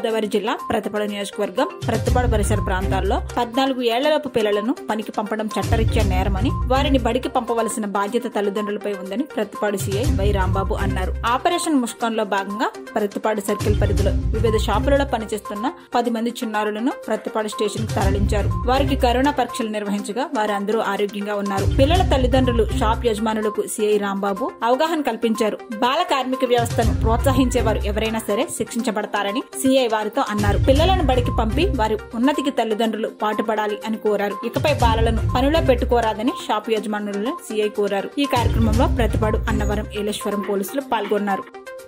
గోదావరి జిల్లా ప్రతిపాడు నియోజకవర్గం ప్రతిపాడు పరిసర ప్రాంతాల్లో పద్నాలుగు ఏళ్లలోపు పిల్లలను పనికి పంపడం చట్టరీత్యా నేరమని వారిని బడికి పంపవలసిన బాధ్యత తల్లిదండ్రులపై ఉందని ప్రతిపాడు సీఐ వై రాంబాబు అన్నారు ఆపరేషన్ ముష్కాన్ లో భాగంగా ప్రతిపాడు సర్కిల్ పరిధిలో వివిధ షాపులలో పనిచేస్తున్న పది మంది చిన్నారులను ప్రతిపాడు స్టేషన్ కు తరలించారు వారికి కరోనా పరీక్షలు నిర్వహించగా వారందరూ ఆరోగ్యంగా ఉన్నారు పిల్లల తల్లిదండ్రులు షాప్ యజమానులకు సీఐ రాంబాబు అవగాహన కల్పించారు బాల కార్మిక వ్యవస్థను ప్రోత్సహించేవారు ఎవరైనా సరే శిక్షించబడతారని సీఐ వారితో అన్నారు పిల్లలను బడికి పంపి వారి ఉన్నతికి తల్లిదండ్రులు పాటుపడాలి అని కోరారు ఇకపై బాలలను పనిలో పెట్టుకోరాదని షాపు యజమానులను సీఐ కోరారు ఈ కార్యక్రమంలో ప్రతిపాడు అన్నవరం ఏలేశ్వరం పోలీసులు పాల్గొన్నారు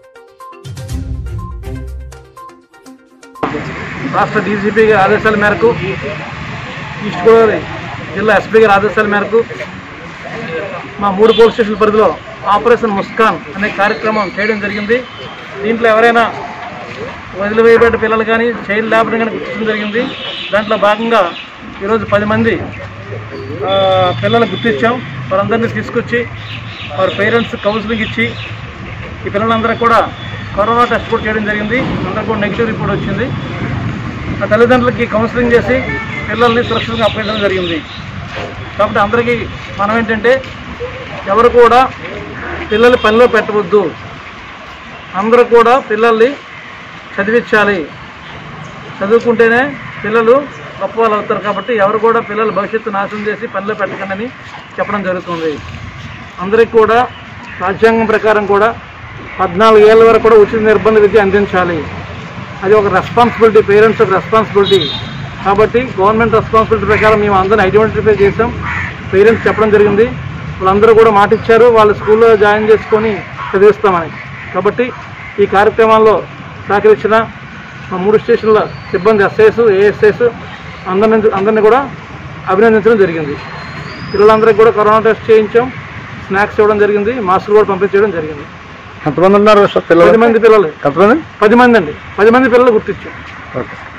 రాష్ట్ర డీజీపీ గారి ఆదేశాల మేరకు ఈస్ట్ గోదావరి జిల్లా ఎస్పీ గారి ఆదేశాల మేరకు మా మూడు పోలీస్ స్టేషన్ పరిధిలో ఆపరేషన్ ముస్కాన్ అనే కార్యక్రమం చేయడం జరిగింది దీంట్లో ఎవరైనా వదిలివేయబడ్డ పిల్లలు కానీ చైల్డ్ లేబర్ కానీ గుర్తించడం జరిగింది దాంట్లో భాగంగా ఈరోజు పది మంది ఆ, పిల్లలు గుర్తించాం వారందరినీ తీసుకొచ్చి వారి పేరెంట్స్ కౌన్సిలింగ్ ఇచ్చి ఈ పిల్లలందరూ కూడా కరోనా టెస్ట్ కూడా చేయడం జరిగింది అందరికీ కూడా నెగిటివ్ రిపోర్ట్ వచ్చింది ఆ తల్లిదండ్రులకి కౌన్సిలింగ్ చేసి పిల్లల్ని సురక్షితంగా అప్పగించడం జరిగింది కాబట్టి అందరికీ మనం ఏంటంటే ఎవరు కూడా పిల్లల్ని పనిలో పెట్టవద్దు అందరూ కూడా పిల్లల్ని చదివించాలి చదువుకుంటేనే పిల్లలు గొప్ప వాళ్ళు అవుతారు కాబట్టి ఎవరు కూడా పిల్లల భవిష్యత్తు నాశనం చేసి పనిలో పెట్టకండి అని చెప్పడం జరుగుతుంది అందరికీ కూడా రాజ్యాంగం ప్రకారం కూడా పద్నాలుగు ఏళ్ళ వరకు కూడా ఉచిత నిర్బంధ విద్య అందించాలి అది ఒక రెస్పాన్సిబిలిటీ పేరెంట్స్ ఒక రెస్పాన్సిబిలిటీ కాబట్టి గవర్నమెంట్ రెస్పాన్సిబిలిటీ ప్రకారం మేము అందరిని ఐడెంటిఫై చేసాం పేరెంట్స్ చెప్పడం జరిగింది వాళ్ళందరూ కూడా మాట ఇచ్చారు వాళ్ళు స్కూల్లో జాయిన్ చేసుకొని చదివిస్తామని కాబట్టి ఈ కార్యక్రమాల్లో సహకరించిన మా మూడు స్టేషన్ల సిబ్బంది ఎస్ఐస్ ఏఎస్ఐస్ అందరిని అందరినీ కూడా అభినందించడం జరిగింది పిల్లలందరికీ కూడా కరోనా టెస్ట్ చేయించాం స్నాక్స్ ఇవ్వడం జరిగింది మాస్కులు కూడా పంపించడం జరిగింది ఎంతమంది ఉన్నారు సార్ పిల్లలు పది మంది పిల్లలు ఎంతమంది పది మంది అండి పది మంది పిల్లలు గుర్తించాం ఓకే